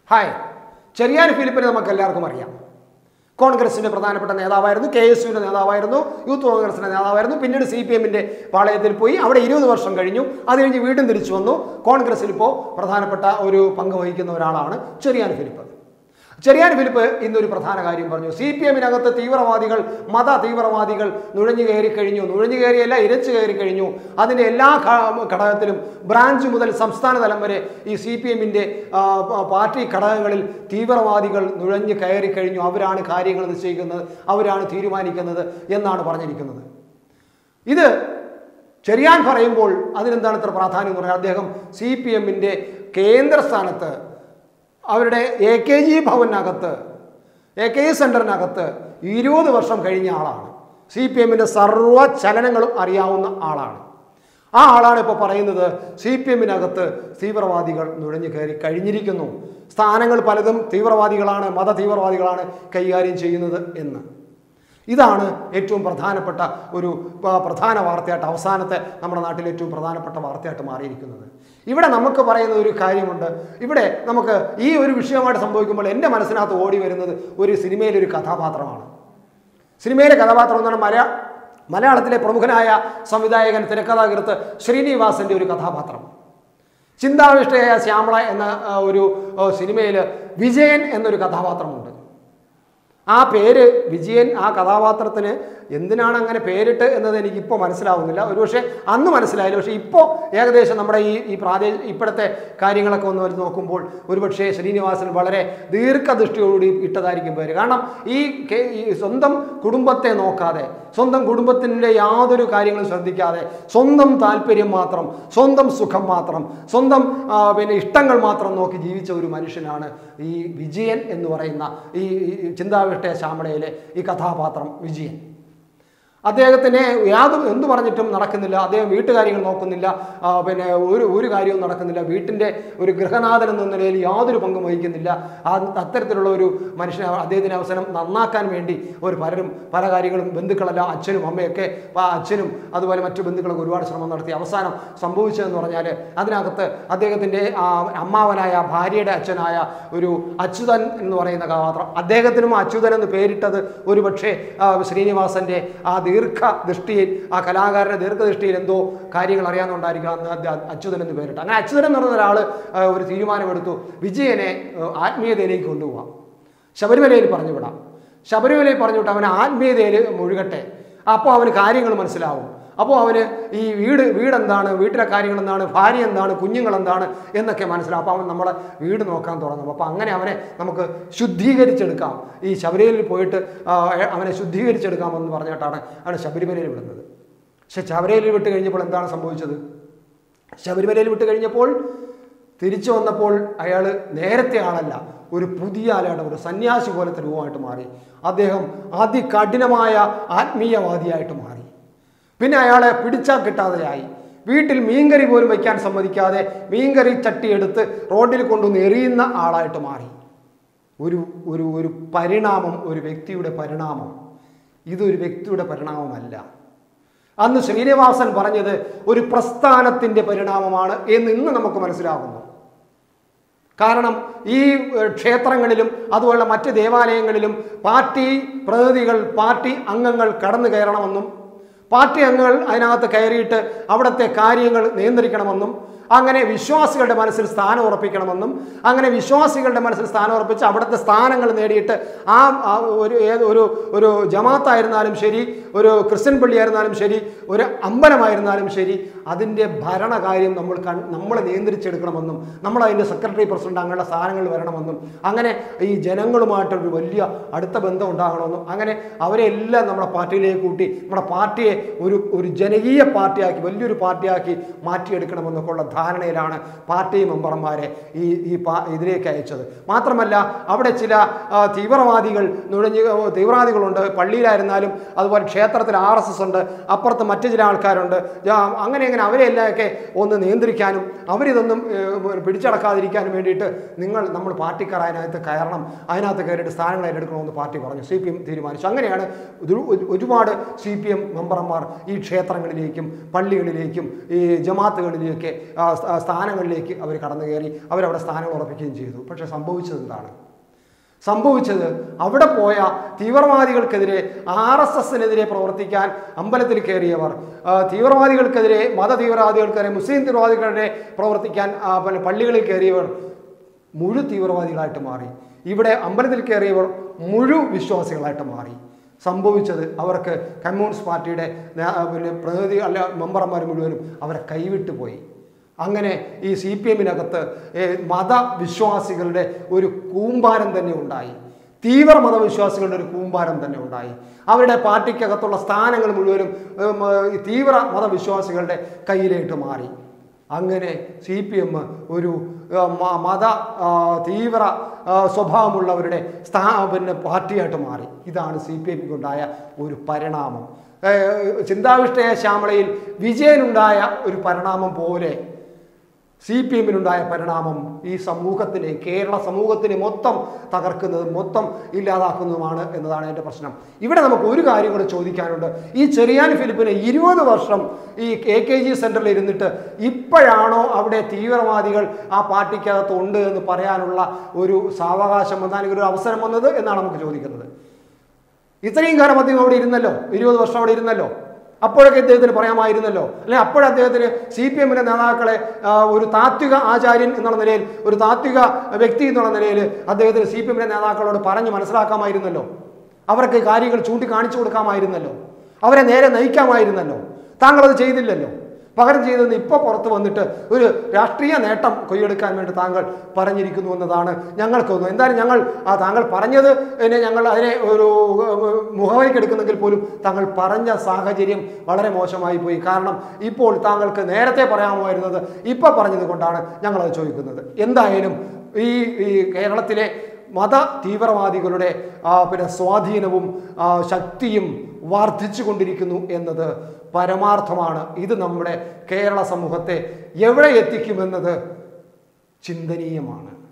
hi Cherian ഫിലിപ്പിനെ നമുക്ക് എല്ലാവർക്കും അറിയാം കോൺഗ്രസിന്റെ പ്രധാനപ്പെട്ട നേതാവായിരുന്നു കെ എസ് യുവിന്റെ നേതാവായിരുന്നു യൂത്ത് കോൺഗ്രസിന്റെ നേതാവായിരുന്നു പിന്നീട് സി പി എമ്മിന്റെ പാളയത്തിൽ പോയി അവിടെ ഇരുപത് വർഷം കഴിഞ്ഞു അത് കഴിഞ്ഞ് വീണ്ടും തിരിച്ചു വന്നു കോൺഗ്രസിൽ ഇപ്പോൾ പ്രധാനപ്പെട്ട ഒരു പങ്ക് വഹിക്കുന്ന ഒരാളാണ് ചെറിയാൻ ഫിലിപ്പ് ചെറിയാൻ ഫിലിപ്പ് ഇന്നൊരു പ്രധാന കാര്യം പറഞ്ഞു സി പി എമ്മിനകത്ത് തീവ്രവാദികൾ മത തീവ്രവാദികൾ നുഴഞ്ഞു കയറി കഴിഞ്ഞു നുഴഞ്ഞു കയറിയല്ല ഇരച്ചു കയറി കഴിഞ്ഞു അതിൻ്റെ എല്ലാ ഘ- ഘടകത്തിലും ബ്രാഞ്ച് മുതൽ സംസ്ഥാന തലം വരെ ഈ സി പി എമ്മിൻ്റെ പാർട്ടി ഘടകങ്ങളിൽ തീവ്രവാദികൾ നുഴഞ്ഞു കയറി കഴിഞ്ഞു അവരാണ് കാര്യങ്ങൾ നിശ്ചയിക്കുന്നത് അവരാണ് തീരുമാനിക്കുന്നത് എന്നാണ് പറഞ്ഞിരിക്കുന്നത് ഇത് ചെറിയാൻ പറയുമ്പോൾ അതിനെന്താണ് ഇത്ര പ്രാധാന്യം എന്ന് പറഞ്ഞാൽ അദ്ദേഹം സി പി എമ്മിൻ്റെ കേന്ദ്ര സ്ഥാനത്ത് അവരുടെ എ കെ ജി ഭവനകത്ത് എ കെ ജി സെൻറ്ററിനകത്ത് ഇരുപത് വർഷം കഴിഞ്ഞ ആളാണ് സി പി എമ്മിൻ്റെ സർവ്വ ചലനങ്ങളും അറിയാവുന്ന ആളാണ് ആ ആളാണ് ഇപ്പോൾ പറയുന്നത് സി പി എമ്മിനകത്ത് തീവ്രവാദികൾ നുഴഞ്ഞു കയറി കഴിഞ്ഞിരിക്കുന്നു സ്ഥാനങ്ങൾ പലതും തീവ്രവാദികളാണ് മത തീവ്രവാദികളാണ് കൈകാര്യം ചെയ്യുന്നത് എന്ന് ഇതാണ് ഏറ്റവും പ്രധാനപ്പെട്ട ഒരു പ- പ്രധാന വാർത്തയായിട്ട് അവസാനത്തെ നമ്മുടെ നാട്ടിലെ ഏറ്റവും പ്രധാനപ്പെട്ട വാർത്തയായിട്ട് മാറിയിരിക്കുന്നത് ഇവിടെ നമുക്ക് പറയുന്ന ഒരു കാര്യമുണ്ട് ഇവിടെ നമുക്ക് ഈ ഒരു വിഷയമായിട്ട് സംഭവിക്കുമ്പോൾ എൻ്റെ മനസ്സിനകത്ത് ഓടി വരുന്നത് ഒരു സിനിമയിലെ ഒരു കഥാപാത്രമാണ് സിനിമയിലെ കഥാപാത്രം എന്ന് പറഞ്ഞാൽ മലയാ മലയാളത്തിലെ പ്രമുഖനായ സംവിധായകൻ തിരക്കഥാകൃത്ത് ശ്രീനിവാസന്റെ ഒരു കഥാപാത്രം ചിന്താവിഷ്ടയായ ശ്യാമള എന്ന ആ, ഒരു സിനിമയിൽ വിജയൻ എന്നൊരു കഥാപാത്രമുണ്ട് ആ പേര് വിജയൻ ആ കഥാപാത്രത്തിന് എന്തിനാണ് അങ്ങനെ പേരിട്ട് എന്നത് എനിക്ക് ഇപ്പോൾ മനസ്സിലാവുന്നില്ല ഒരുപക്ഷെ അന്ന് മനസ്സിലായില്ല പക്ഷേ ഇപ്പോൾ ഏകദേശം നമ്മുടെ ഈ ഈ പ്രാദേശിക ഇപ്പോഴത്തെ കാര്യങ്ങളൊക്കെ ഒന്ന് വെച്ച് നോക്കുമ്പോൾ ഒരുപക്ഷെ ശ്രീനിവാസൻ വളരെ ദീർഘദൃഷ്ടിയോടുകൂടി ഇട്ടതായിരിക്കും പേര് കാരണം ഈ കെ- ഈ സ്വന്തം കുടുംബത്തെ നോക്കാതെ സ്വന്തം കുടുംബത്തിൻ്റെ യാതൊരു കാര്യങ്ങളും ശ്രദ്ധിക്കാതെ സ്വന്തം താല്പര്യം മാത്രം സ്വന്തം സുഖം മാത്രം സ്വന്തം ആ, പിന്നെ ഇഷ്ടങ്ങൾ മാത്രം നോക്കി ജീവിച്ച ഒരു മനുഷ്യനാണ് ഈ വിജയൻ എന്ന് പറയുന്ന ഈ ഈ ചിന്താവിഷ്ടയ ശ്യാമളയിലെ ഈ കഥാപാത്രം വിജയൻ അദ്ദേഹത്തിന് യാതൊരു എന്തു പറഞ്ഞിട്ടും നടക്കുന്നില്ല അദ്ദേഹം വീട്ടുകാര്യങ്ങൾ നോക്കുന്നില്ല ആ, പിന്നെ ഒരു ഒരു കാര്യവും നടക്കുന്നില്ല വീട്ടിൻ്റെ ഒരു ഗൃഹനാഥൻ എന്ന നിലയിൽ യാതൊരു പങ്കും വഹിക്കുന്നില്ല ആ അത്തരത്തിലുള്ള ഒരു മനുഷ്യനെ അദ്ദേഹത്തിന് അവസരം നന്നാക്കാൻ വേണ്ടി ഒരു പലരും പല കാര്യങ്ങളും ബന്ധുക്കളെല്ലാം അച്ഛനും അമ്മയൊക്കെ ആ അച്ഛനും അതുപോലെ മറ്റു ബന്ധുക്കളൊക്കെ ഒരുപാട് ശ്രമം നടത്തി അവസാനം സംഭവിച്ചതെന്ന് പറഞ്ഞാൽ അതിനകത്ത് അദ്ദേഹത്തിൻ്റെ ആ അമ്മാവനായ ഭാര്യയുടെ അച്ഛനായ ഒരു അച്യുതൻ എന്ന് പറയുന്ന കഥാപാത്രം അദ്ദേഹത്തിനും അച്യുതൻ എന്ന് പേരിട്ടത് ഒരു പക്ഷേ ശ്രീനിവാസന്റെ ആ ദീർഘ ദൃഷ്ടിയിൽ ആ കലാകാരന്റെ ദീർഘദൃഷ്ടിയിൽ എന്തോ കാര്യങ്ങൾ അറിയാവുന്നതുകൊണ്ടായിരിക്കും അന്ന് അത് അച്യുതൻ എന്ന് പേരിട്ട് അങ്ങനെ അച്യുതൻ എന്ന് പറയുന്ന ഒരാൾ ഒരു തീരുമാനമെടുത്തു വിജയനെ ആ, ആത്മീയതയിലേക്ക് കൊണ്ടുപോകാം ശബരിമലയിൽ പറഞ്ഞു വിടാം ശബരിമലയിൽ പറഞ്ഞു വിട്ട് അവനെ ആത്മീയതയിൽ മുഴുകട്ടെ അപ്പോൾ അവന് കാര്യങ്ങൾ മനസ്സിലാവും അപ്പോൾ അവന് ഈ വീട് വീടെന്താണ് വീട്ടിലെ കാര്യങ്ങൾ എന്താണ് ഭാര്യ എന്താണ് കുഞ്ഞുങ്ങൾ എന്താണ് എന്നൊക്കെ മനസ്സിലാവും അപ്പോൾ അവൻ നമ്മളെ വീട് നോക്കാൻ തുടങ്ങും അപ്പോൾ അങ്ങനെ അവനെ നമുക്ക് ശുദ്ധീകരിച്ചെടുക്കാം ഈ ശബരിമലയിൽ പോയിട്ട് ആ, അവനെ ശുദ്ധീകരിച്ചെടുക്കാമെന്ന് പറഞ്ഞിട്ടാണ് അവനെ ശബരിമലയിൽ വിടുന്നത് പക്ഷെ ശബരിമലയിൽ വിട്ട് കഴിഞ്ഞപ്പോൾ എന്താണ് സംഭവിച്ചത് ശബരിമലയിൽ വിട്ട് കഴിഞ്ഞപ്പോൾ തിരിച്ചു വന്നപ്പോൾ അയാൾ നേരത്തെ ആളല്ല ഒരു പുതിയ ആളായിട്ട് ഒരു സന്യാസി പോലത്തെ രൂപമായിട്ട് മാറി അദ്ദേഹം അതികഠിനമായ ആത്മീയവാദിയായിട്ട് മാറി പിന്നെ അയാളെ പിടിച്ചാൽ കിട്ടാതെയായി വീട്ടിൽ മീൻകറി പോലും വയ്ക്കാൻ സമ്മതിക്കാതെ മീൻകറി ചട്ടിയെടുത്ത് റോഡിൽ കൊണ്ടുവന്ന് എറിയുന്ന ആളായിട്ട് മാറി ഒരു ഒരു ഒരു പരിണാമം ഒരു വ്യക്തിയുടെ പരിണാമം ഇതൊരു വ്യക്തിയുടെ പരിണാമമല്ല അന്ന് ശ്രീനിവാസൻ പറഞ്ഞത് ഒരു പ്രസ്ഥാനത്തിൻ്റെ പരിണാമമാണ് എന്ന് ഇന്ന് നമുക്ക് മനസ്സിലാകുന്നു കാരണം ഈ ഏഹ്, ക്ഷേത്രങ്ങളിലും അതുപോലെ മറ്റ് ദേവാലയങ്ങളിലും പാർട്ടി പ്രതിനിധികൾ പാർട്ടി അംഗങ്ങൾ കടന്നു കയറണമെന്നും പാർട്ടി അംഗങ്ങൾ അതിനകത്ത് കയറിയിട്ട് അവിടുത്തെ കാര്യങ്ങൾ നിയന്ത്രിക്കണമെന്നും അങ്ങനെ വിശ്വാസികളുടെ മനസ്സിൽ സ്ഥാനം ഉറപ്പിക്കണമെന്നും അങ്ങനെ വിശ്വാസികളുടെ മനസ്സിൽ സ്ഥാനം ഉറപ്പിച്ച് അവിടുത്തെ സ്ഥാനങ്ങൾ നേടിയിട്ട് ആ ആ ഒരു ഏത് ഒരു ഒരു ജമാത്തായിരുന്നാലും ശരി ഒരു ക്രിസ്ത്യൻ പള്ളിയായിരുന്നാലും ശരി ഒരു അമ്പലമായിരുന്നാലും ശരി അതിൻ്റെ ഭരണകാര്യം നമ്മൾ കൺ നമ്മളെ നിയന്ത്രിച്ചെടുക്കണമെന്നും നമ്മൾ അതിൻ്റെ സെക്രട്ടറി പ്രസിഡന്റ് അങ്ങനെയുള്ള സ്ഥാനങ്ങളിൽ വരണമെന്നും അങ്ങനെ ഈ ജനങ്ങളുമായിട്ടൊരു വലിയ അടുത്ത ബന്ധം ഉണ്ടാകണമെന്നും അങ്ങനെ അവരെല്ലാം നമ്മുടെ പാർട്ടിയിലേക്ക് കൂട്ടി നമ്മുടെ പാർട്ടിയെ ഒരു ഒരു ജനകീയ പാർട്ടിയാക്കി വലിയൊരു പാർട്ടിയാക്കി മാറ്റിയെടുക്കണമെന്നൊക്കെ ഉള്ള ധാരണയിലാണ് പാർട്ടി മെമ്പർമാരെ ഈ ഈ പാ ഇതിലേക്ക് അയച്ചത് മാത്രമല്ല അവിടെ ചില ആ, തീവ്രവാദികൾ നുഴഞ്ഞ് തീവ്രവാദികളുണ്ട് പള്ളിയിലായിരുന്നാലും അതുപോലെ ക്ഷേത്രത്തിൽ ആർ എസ് എസ് ഉണ്ട് അപ്പുറത്ത് മറ്റു ചില ആൾക്കാരുണ്ട് ജാ- അങ്ങനെ അങ്ങനെ എങ്ങനെ അവരെ എല്ലാമൊക്കെ ഒന്ന് നിയന്ത്രിക്കാനും അവരിതൊന്നും ഏഹ്, പിടിച്ചടക്കാതിരിക്കാനും വേണ്ടിയിട്ട് നിങ്ങൾ നമ്മൾ പാർട്ടിക്കാർ അതിനകത്ത് കയറണം അതിനകത്ത് കയറിയിട്ട് സ്ഥാനങ്ങൾ ഏറ്റെടുക്കണമെന്ന് പാർട്ടി പറഞ്ഞു സി പി എം തീരുമാനിച്ചു അങ്ങനെയാണ് ഒരു- ഒരു- ഒരുപാട് സി പി എം മെമ്പർമാർ ഈ ക്ഷേത്രങ്ങളിലേക്കും പള്ളികളിലേക്കും ഈ ജമാത്തുകളിലേക്ക് ആ, സ്ഥാ- സ്ഥാനങ്ങളിലേക്ക് അവർ കടന്നു കയറി അവരവിടെ സ്ഥാനങ്ങൾ ഉറപ്പിക്കുകയും ചെയ്തു പക്ഷേ സംഭവിച്ചത് എന്താണ് സംഭവിച്ചത് അവിടെ പോയ തീവ്രവാദികൾക്കെതിരെ ആർ എസ് എസിനെതിരെ പ്രവർത്തിക്കാൻ അമ്പലത്തിൽ കയറിയവർ ആ, തീവ്രവാദികൾക്കെതിരെ മത തീവ്രവാദികൾക്കെതിരെ മുസ്ലിം തീവ്രവാദികളെ പ്രവർത്തിക്കാൻ ആ, പിന്നെ പള്ളികളിൽ കയറിയവർ മുഴു തീവ്രവാദികളായിട്ട് മാറി ഇവിടെ അമ്പലത്തിൽ കയറിയവർ മുഴു വിശ്വാസികളായിട്ട് മാറി സംഭവിച്ചത് അവർക്ക് കമ്മ്യൂണിസ്റ്റ് പാർട്ടിയുടെ നേ- ആ, പിന്നെ പ്രതിനിധി അല്ല മെമ്പർമാർ മുഴുവനും അവരെ കൈവിട്ടു പോയി അങ്ങനെ ഈ സി പി എമ്മിനകത്ത് മതവിശ്വാസികളുടെ ഒരു കൂമ്പാരം തന്നെ ഉണ്ടായി തീവ്ര മതവിശ്വാസികളുടെ ഒരു കൂമ്പാരം തന്നെ ഉണ്ടായി അവരുടെ പാർട്ടിക്കകത്തുള്ള സ്ഥാനങ്ങൾ മുഴുവനും ഉം, ഈ തീവ്ര മതവിശ്വാസികളുടെ കയ്യിലേക്ക് മാറി അങ്ങനെ സി പി എം ഒരു ആ, മ- മത ആ, തീവ്ര ആ, സ്വഭാവമുള്ളവരുടെ സ്ഥാ പിന്നെ പാർട്ടിയായിട്ട് മാറി ഇതാണ് സി പി എമ്മിക്കുണ്ടായ ഒരു പരിണാമം ഏഹ്, ചിന്താവിഷ്ടയ ശ്യാമളയിൽ വിജയനുണ്ടായ ഒരു പരിണാമം പോലെ സി പി എമ്മിനുണ്ടായ പരിണാമം ഈ സമൂഹത്തിനെ കേരള സമൂഹത്തിനെ മൊത്തം തകർക്കുന്നതും മൊത്തം ഇല്ലാതാക്കുന്നതുമാണ് എന്നതാണ് എൻ്റെ പ്രശ്നം ഇവിടെ നമുക്ക് ഒരു കാര്യം കൂടെ ചോദിക്കാനുണ്ട് ഈ ചെറിയാൻ ഫിലിപ്പിന് ഇരുപത് വർഷം ഈ എ കെ ജി സെൻറ്ററിൽ ഇരുന്നിട്ട് ഇപ്പോഴാണോ അവിടെ തീവ്രവാദികൾ ആ പാർട്ടിക്കകത്ത് ഉണ്ട് എന്ന് പറയാനുള്ള ഒരു സാവകാശം വന്നാൽ ഒരു അവസരം വന്നത് എന്നാണ് നമുക്ക് ചോദിക്കുന്നത് ഇത്രയും കാലം അദ്ദേഹം അവിടെ ഇരുന്നല്ലോ ഇരുപത് വർഷം അവിടെ ഇരുന്നല്ലോ അപ്പോഴൊക്കെ ഇദ്ദേഹത്തിന് പറയാമായിരുന്നല്ലോ അല്ലെ അപ്പോഴേ അദ്ദേഹത്തിന് സി പി എമ്മിലെ നേതാക്കളെ ആ, ഒരു താത്വിക ആചാര്യൻ എന്നുള്ള നിലയിൽ ഒരു താത്വിക വ്യക്തി എന്നുള്ള നിലയിൽ അദ്ദേഹത്തിന് സി പി എമ്മിലെ നേതാക്കളോട് പറഞ്ഞ് മനസ്സിലാക്കാമായിരുന്നല്ലോ അവർക്ക് കാര്യങ്ങൾ ചൂണ്ടിക്കാണിച്ചു കൊടുക്കാമായിരുന്നല്ലോ അവരെ നേരെ നയിക്കാമായിരുന്നല്ലോ താങ്കൾ അത് ചെയ്തില്ലല്ലോ പകരം ചെയ്തത് ഇപ്പോൾ പുറത്ത് വന്നിട്ട് ഒരു രാഷ്ട്രീയ നേട്ടം കൊയ്യെടുക്കാൻ വേണ്ടി താങ്കൾ പറഞ്ഞിരിക്കുന്നു എന്നതാണ് ഞങ്ങൾക്ക് തോന്നുന്നത് എന്തായാലും ഞങ്ങൾ ആ താങ്കൾ പറഞ്ഞത് പിന്നെ ഞങ്ങൾ അതിനെ ഒരു ഏഹ്, മുഖവരിക്കെടുക്കുന്നെങ്കിൽ പോലും താങ്കൾ പറഞ്ഞ സാഹചര്യം വളരെ മോശമായി പോയി കാരണം ഇപ്പോൾ താങ്കൾക്ക് നേരത്തെ പറയാമായിരുന്നത് ഇപ്പോൾ പറഞ്ഞത് കൊണ്ടാണ് ഞങ്ങളത് ചോദിക്കുന്നത് എന്തായാലും ഈ ഈ കേരളത്തിലെ മത തീവ്രവാദികളുടെ ആ, പിന്നെ സ്വാധീനവും ആ, ശക്തിയും വർദ്ധിച്ചു കൊണ്ടിരിക്കുന്നു എന്നത് പരമാർത്ഥമാണ് ഇത് നമ്മുടെ കേരള സമൂഹത്തെ എവിടെ എത്തിക്കുമെന്നത് ചിന്തനീയമാണ്